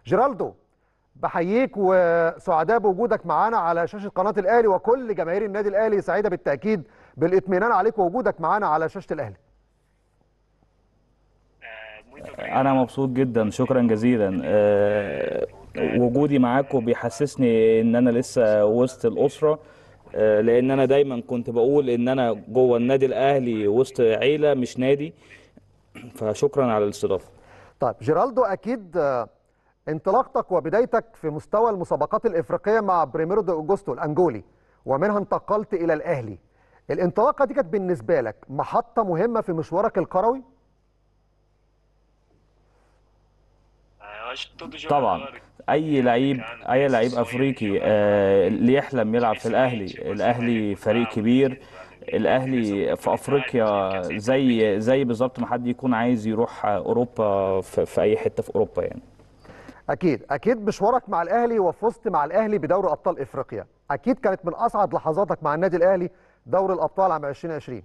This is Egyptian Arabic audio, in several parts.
جيرالدو بحييك وسعداء بوجودك معانا على شاشه قناه الاهلي وكل جماهير النادي الاهلي سعيده بالتاكيد بالاطمئنان عليك ووجودك معانا على شاشه الاهلي انا مبسوط جدا شكرا جزيلا أه وجودي معاكم بيحسسني ان انا لسه وسط الاسره أه لان انا دايما كنت بقول ان انا جوه النادي الاهلي وسط عيله مش نادي فشكرا على الاستضافه طيب جيرالدو اكيد آه، انطلاقتك وبدايتك في مستوى المسابقات الافريقيه مع بريميرو دي اوجوستو الانجولي ومنها انتقلت الى الاهلي الانطلاقه دي كانت بالنسبه لك محطه مهمه في مشوارك الكروي طبعا اي لعيب اي لعيب افريقي آه، اللي يحلم يلعب في الاهلي الاهلي فريق كبير الاهلي في افريقيا زي زي بالظبط ما حد يكون عايز يروح اوروبا في, في اي حته في اوروبا يعني اكيد اكيد مشوارك مع الاهلي وفزت مع الاهلي بدوري ابطال افريقيا اكيد كانت من اسعد لحظاتك مع النادي الاهلي دوري الابطال عام 2020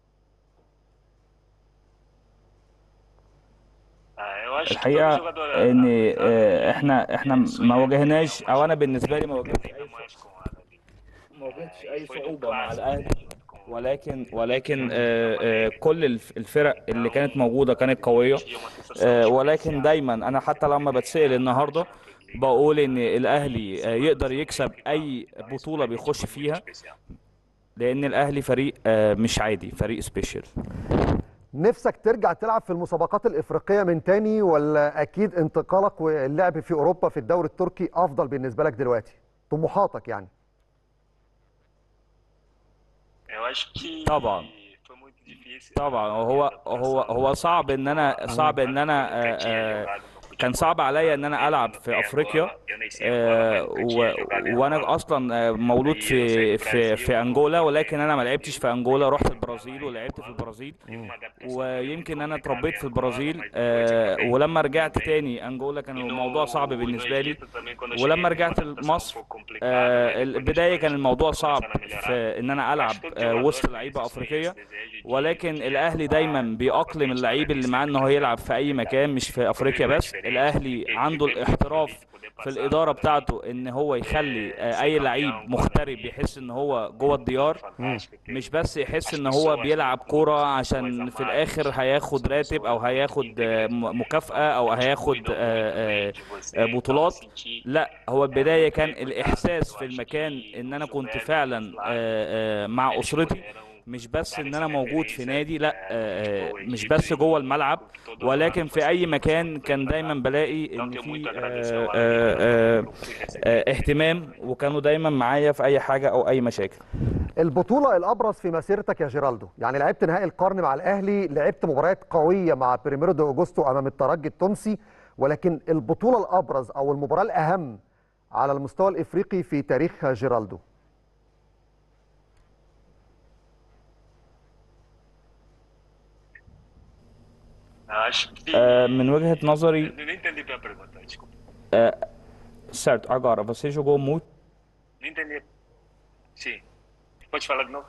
الحقيقه ان آه، احنا احنا ما واجهناش او انا بالنسبه لي ما واجهتش اي ما واجهتش اي صعوبه مع الاهلي ولكن ولكن آه، آه، كل الف- الفرق اللي كانت موجوده كانت قويه آه، ولكن دايما انا حتى لما بتسال النهارده بقول ان الاهلي آه، يقدر يكسب اي بطوله بيخش فيها لان الاهلي فريق آه، مش عادي فريق سبيشال نفسك ترجع تلعب في المسابقات الافريقيه من تاني ولا اكيد انتقالك واللعب في اوروبا في الدوري التركي افضل بالنسبه لك دلوقتي طموحاتك يعني طبعا طبعا هو هو هو صعب ان انا صعب ان انا آه، آه، كان صعب عليا ان انا العب في افريقيا آه، و- وانا اصلا آه، مولود في في في انجولا ولكن انا ما لعبتش في انجولا رحت البرازيل ولعبت في البرازيل ويمكن انا اتربيت في البرازيل آه، ولما رجعت تاني انجولا كان الموضوع صعب بالنسبه لي ولما رجعت مصر آه، البدايه كان الموضوع صعب في ان انا العب آه، وسط لعيبه افريقيه ولكن الاهلي دايما بيأقلم اللعيب اللي معاه ان هو يلعب في اي مكان مش في افريقيا بس الاهلي عنده الاحتراف في الاداره بتاعته ان هو يخلي آه، اي لعيب مغترب يحس ان هو جوه الديار مش بس يحس ان هو بيلعب كوره عشان في الاخر هياخد راتب او هياخد آه، م- مكافاه او هياخد آه، آه، آه، بطولات لا هو البدايه كان الاحساس في المكان ان انا كنت فعلا آه، آه، مع اسرتي مش بس ان انا موجود في نادي لا آه، آه، مش بس جوه الملعب ولكن في اي مكان كان دايما بلاقي ان في آه، آه، آه، آه، اهتمام وكانوا دايما معايا في اي حاجه او اي مشاكل البطولة الأبرز في مسيرتك يا جيرالدو يعني لعبت نهائي القرن مع الأهلي لعبت مباريات قوية مع بريميرو دي أوجوستو أمام الترجي التونسي ولكن البطولة الأبرز أو المباراة الأهم على المستوى الإفريقي في تاريخ جيرالدو آه، من وجهه نظري آه، certo agora você jogou muito Não entendi. Sim. Pode falar de novo?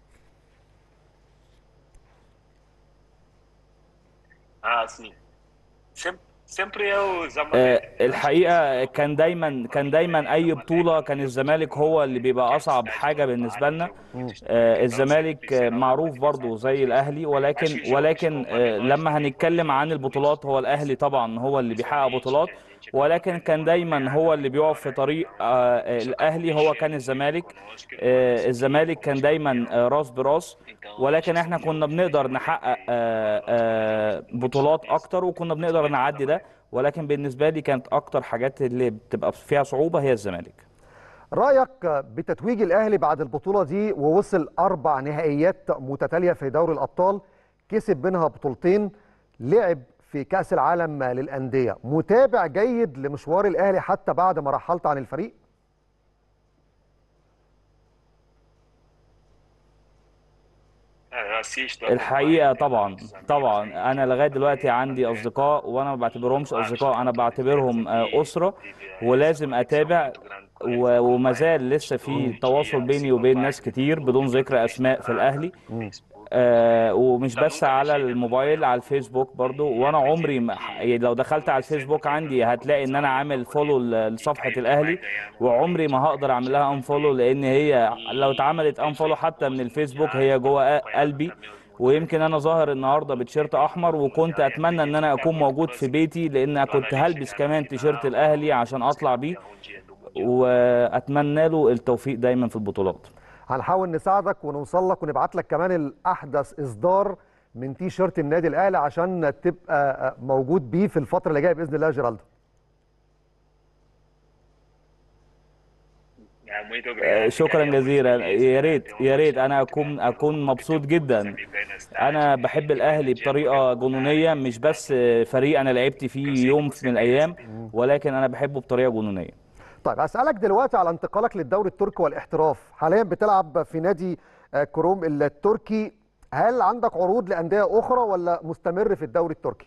Ah, sim. Sempre, sempre é o آه، Zamalek. الحقيقة كان دايما كان دايما أي بطولة كان الزمالك هو اللي بيبقى أصعب حاجة بالنسبة لنا آه، الزمالك آه، معروف برضو زي الأهلي ولكن ولكن آه، لما هنتكلم عن البطولات هو الأهلي طبعا هو اللي بيحقق بطولات ولكن كان دايما هو اللي بيقف في طريق آه، آه، الأهلي هو كان الزمالك آه، الزمالك كان دايما آه، راس براس ولكن احنا كنا بنقدر نحقق آه، آه، بطولات أكتر وكنا بنقدر نعدي ده ولكن بالنسبة لي كانت أكتر حاجات اللي بتبقى فيها صعوبة هي الزمالك رأيك بتتويج الأهلي بعد البطولة دي ووصل أربع نهائيات متتالية في دوري الأبطال كسب منها بطولتين لعب في كأس العالم للأندية متابع جيد لمشوار الأهلي حتى بعد ما رحلت عن الفريق É, eu assisto. الحقيقة طبعا طبعا أنا لغاية دلوقتي عندي أصدقاء وأنا ما بعتبرهمش أصدقاء أنا بعتبرهم آه، أسرة ولازم أتابع و- وما زال لسه في تواصل بيني وبين ناس كتير بدون ذكر أسماء في الأهلي آه ومش بس على الموبايل على الفيسبوك برضو وانا عمري ما يعني لو دخلت على الفيسبوك عندي هتلاقي ان انا عامل فولو لصفحة الاهلي وعمري ما هقدر اعمل لها انفولو لان هي لو اتعملت انفولو حتى من الفيسبوك هي جوه قلبي ويمكن انا ظاهر النهارده بتيشيرت احمر وكنت اتمنى ان انا اكون موجود في بيتي لان كنت هلبس كمان تيشيرت الاهلي عشان اطلع بيه واتمنى له التوفيق دايما في البطولات هنحاول نساعدك ونوصل لك ونبعت لك كمان الاحدث اصدار من تي شيرت النادي الاهلي عشان تبقى موجود بيه في الفتره اللي جايه باذن الله يا جيرالدو شكرا جزيلا يا ريت يا ريت انا اكون اكون مبسوط جدا انا بحب الاهلي بطريقه جنونيه مش بس فريق انا لعبت فيه يوم من الايام ولكن انا بحبه بطريقه جنونيه طيب اسالك دلوقتي على انتقالك للدوري التركي والاحتراف حاليا بتلعب في نادي كروم التركي هل عندك عروض لانديه اخرى ولا مستمر في الدوري التركي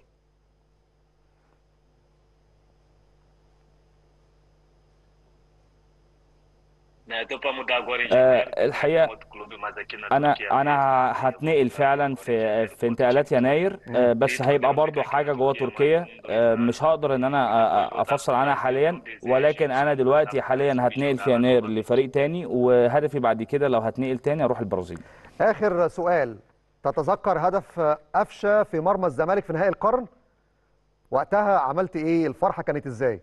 آه الحقيقه انا انا هتنقل فعلا في في انتقالات يناير آه بس هيبقى برضو حاجه جوه تركيا آه مش هقدر ان انا افصل عنها حاليا ولكن انا دلوقتي حاليا هتنقل في يناير لفريق تاني وهدفي بعد كده لو هتنقل تاني اروح البرازيل اخر سؤال تتذكر هدف قفشه في مرمى الزمالك في نهائي القرن وقتها عملت ايه الفرحه كانت ازاي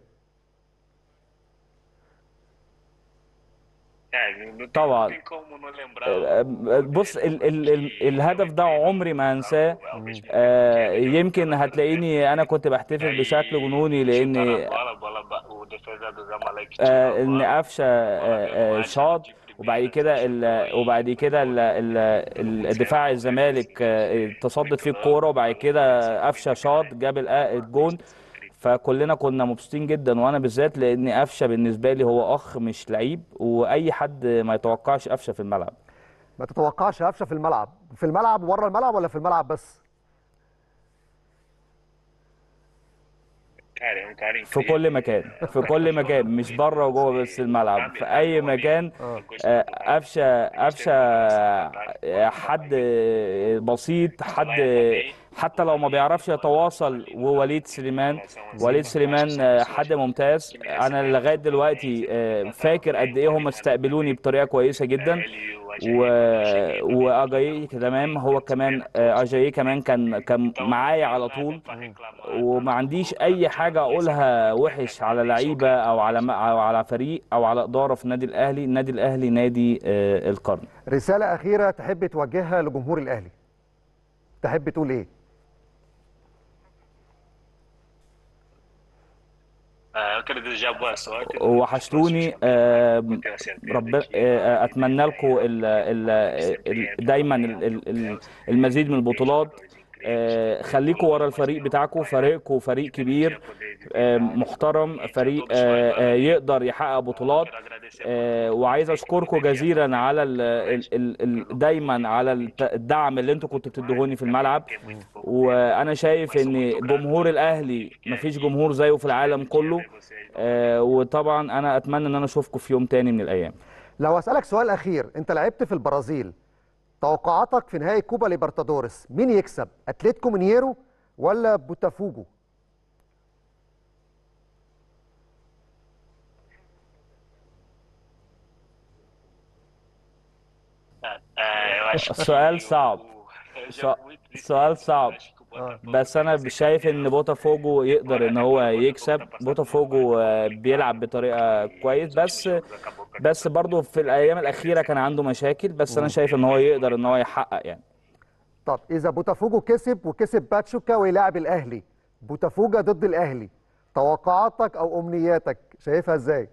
طبعا بص ال ال ال الهدف ده عمري ما هنساه آه يمكن هتلاقيني انا كنت بحتفل بشكل جنوني لان آه ان قفشه آه شاط وبعد كده وبعد كده الدفاع الزمالك تصدت فيه الكوره وبعد كده قفشه شاط جاب الجون فكلنا كنا مبسوطين جدا وانا بالذات لان قفشه بالنسبه لي هو اخ مش لعيب واي حد ما يتوقعش قفشه في الملعب ما تتوقعش قفشه في الملعب في الملعب وبره الملعب ولا في الملعب بس في كل مكان في كل مكان مش بره وجوه بس الملعب في اي مكان قفشه قفشه حد بسيط حد حتى لو ما بيعرفش يتواصل ووليد سليمان وليد سليمان حد ممتاز انا لغايه دلوقتي فاكر قد ايه هم استقبلوني بطريقه كويسه جدا و واجاي تمام هو كمان اجاي كمان كان كان معايا على طول وما عنديش اي حاجه اقولها وحش على لعيبه او على او على فريق او على اداره في النادي الاهلي النادي الاهلي نادي القرن رساله اخيره تحب توجهها لجمهور الاهلي تحب تقول ايه وحشتوني ربنا اتمنى لكم دايما المزيد من البطولات خليكم ورا الفريق بتاعكم فريقكم فريق كبير محترم فريق يقدر يحقق بطولات وعايز اشكركم جزيلا على ال ال ال دايما على الدعم اللي انتم كنتوا بتدوهوني في الملعب وانا شايف ان جمهور الاهلي مفيش جمهور زيه في العالم كله وطبعا انا اتمنى ان انا اشوفكم في يوم تاني من الايام لو اسالك سؤال اخير انت لعبت في البرازيل توقعاتك في نهائي كوبا ليبرتادوريس مين يكسب اتلتيكو مينيرو ولا بوتافوجو سؤال صعب سؤال صعب بس انا شايف ان بوتافوجو يقدر ان هو يكسب بوتافوجو بيلعب بطريقه كويس بس بس برضه في الايام الاخيره كان عنده مشاكل بس انا شايف ان هو يقدر ان هو يحقق يعني طب اذا بوتافوجو كسب وكسب باتشوكا ويلاعب الاهلي بوتافوجا ضد الاهلي توقعاتك او امنياتك شايفها ازاي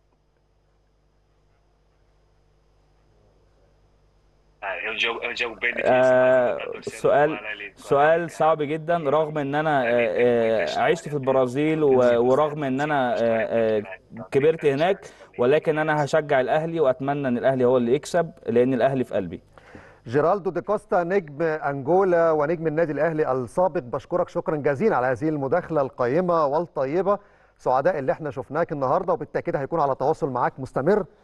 آه سؤال سؤال صعب جدا رغم ان انا آه عشت في البرازيل ورغم ان انا آه كبرت هناك ولكن انا هشجع الاهلي واتمنى ان الاهلي هو اللي يكسب لان الاهلي في قلبي جيرالدو دي كوستا نجم انجولا ونجم النادي الاهلي السابق بشكرك شكرا جزيلا على هذه المداخله القيمه والطيبه سعداء اللي احنا شفناك النهارده وبالتاكيد هيكون على تواصل معاك مستمر